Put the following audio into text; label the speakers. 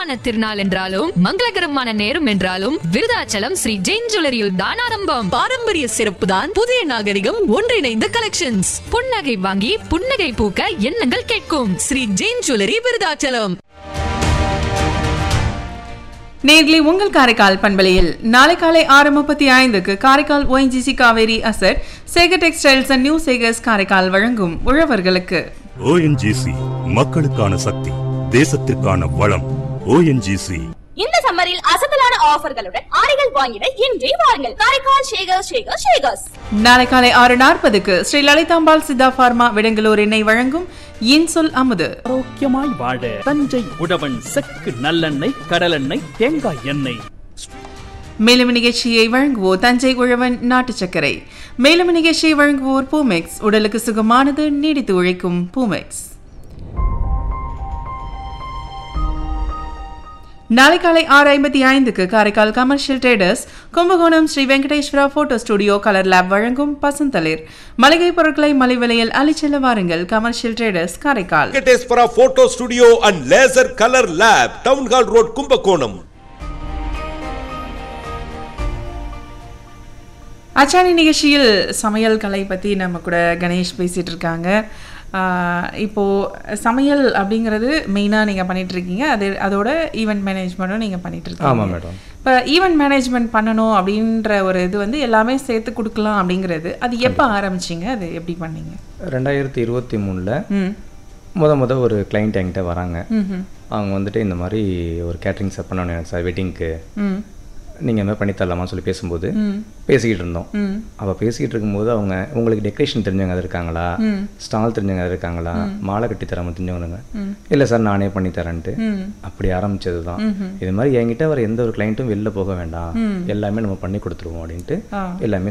Speaker 1: சுபமான திருநாள் என்றாலும் மங்களகரமான நேரம் என்றாலும் விருதாச்சலம் ஸ்ரீ ஜெயின் ஜுவல்லரியில் தான் ஆரம்பம்
Speaker 2: பாரம்பரிய சிறப்பு தான் புதிய நாகரிகம் ஒன்றிணைந்த கலெக்ஷன்ஸ்
Speaker 1: புன்னகை வாங்கி புன்னகை பூக்க எண்ணங்கள் கேட்கும்
Speaker 2: ஸ்ரீ ஜெயின் ஜுவல்லரி விருதாச்சலம்
Speaker 3: நேர்லி உங்கள் காரைக்கால் பண்பலையில் நாளை காலை ஆறு முப்பத்தி ஐந்துக்கு Karaikal ONGC Kaveri asset Sekar textiles and new Sekar's Karaikal வழங்கும் உழவர்களுக்கு
Speaker 4: ஓஎன்ஜிசி மக்களுக்கான சக்தி தேசத்திற்கான வளம் ஓஎன்ஜிசி
Speaker 5: இந்த சம்மரில் அசத்தலான ஆஃபர்களுடன் ஆடைகள் வாங்கிட இன்றே வாருங்கள் காரைக்கால் ஷேகர் ஷேகர் ஷேகர்ஸ்
Speaker 3: நாளை காலை ஆறு நாற்பதுக்கு ஸ்ரீ லலிதாம்பாள் சித்தா பார்மா விடங்களூர் எண்ணெய் வழங்கும் இன்சொல் அமுது
Speaker 6: ஆரோக்கியமாய் வாழ தஞ்சை உழவன் செக்கு நல்லெண்ணெய் கடலெண்ணெய் தேங்காய் எண்ணெய்
Speaker 3: மேலும் நிகழ்ச்சியை வழங்குவோர் தஞ்சை உழவன் நாட்டு சர்க்கரை மேலும் நிகழ்ச்சியை வழங்குவோர் பூமெக்ஸ் உடலுக்கு சுகமானது நீடித்து உழைக்கும் பூமெக்ஸ் நாளை காலை ஆறு ஐம்பத்தி ஐந்துக்கு Karaikal commercial traders Kumbakonam Shri Venkateswara photo studio colour lab வழங்கும் பசந்தளிர் மளிகை பொருட்களை மலை விலையில் அழிச்செல்ல வாருங்கள் commercial traders Karaikal
Speaker 7: Venkateswara photo studio and laser colour lab town hall road Kumbakonam
Speaker 3: அச்சாணி நிகழ்ச்சியில் சமையல் கலை பற்றி நம்ம கூட கணேஷ் பேசிகிட்டு இருக்காங்க ஆஹ் இப்போ சமையல் அப்படிங்கிறது மெயினாக நீங்கள் பண்ணிட்டு இருக்கீங்க அது அதோட ஈவெண்ட் மேனேஜ்மெண்ட்டும் நீங்கள் பண்ணிட்டு இருக்கீங்க
Speaker 8: ஆமாம் மேடம்
Speaker 3: இப்போ ஈவெண்ட் மேனேஜ்மெண்ட் பண்ணணும் அப்படின்ற ஒரு இது வந்து எல்லாமே சேர்த்து கொடுக்கலாம் அப்படிங்கிறது அது எப்போ ஆரம்பிச்சிங்க அது எப்படி பண்ணீங்க
Speaker 8: ரெண்டாயிரத்தி இருபத்தி மூணில்
Speaker 3: ம்
Speaker 8: முத முத ஒரு கிளைண்ட் என்கிட்ட வராங்க
Speaker 3: ம்ஹும்.
Speaker 8: அவங்க வந்துட்டு இந்த மாதிரி ஒரு கேட்ரிங் செட் பண்ணணும் எனக்கு சார் வெட்டிங்க்கு
Speaker 3: ம்
Speaker 8: நீங்கள் இந்த மாதிரி பண்ணி தரலாமான்னு சொல்லி பேசும்போது பேசிக்கிட்டு இருந்தோம்
Speaker 3: ம்
Speaker 8: அப்போ பேசிக்கிட்டு இருக்கும்போது அவங்க உங்களுக்கு டெக்கரேஷன் தெரிஞ்சவங்க அது இருக்காங்களா ஸ்டால் தெரிஞ்சவங்க அது இருக்காங்களா மாலை கட்டி தராம தெரிஞ்சவங்க இல்லை சார் நானே பண்ணி தரேன்ட்டு அப்படி ஆரம்பிச்சது தான் இது மாதிரி என்கிட்ட வர எந்த ஒரு கிளைண்ட்டும் வெளில போக வேண்டாம் எல்லாமே நம்ம பண்ணி கொடுத்துருவோம் அப்படின்ட்டு எல்லாமே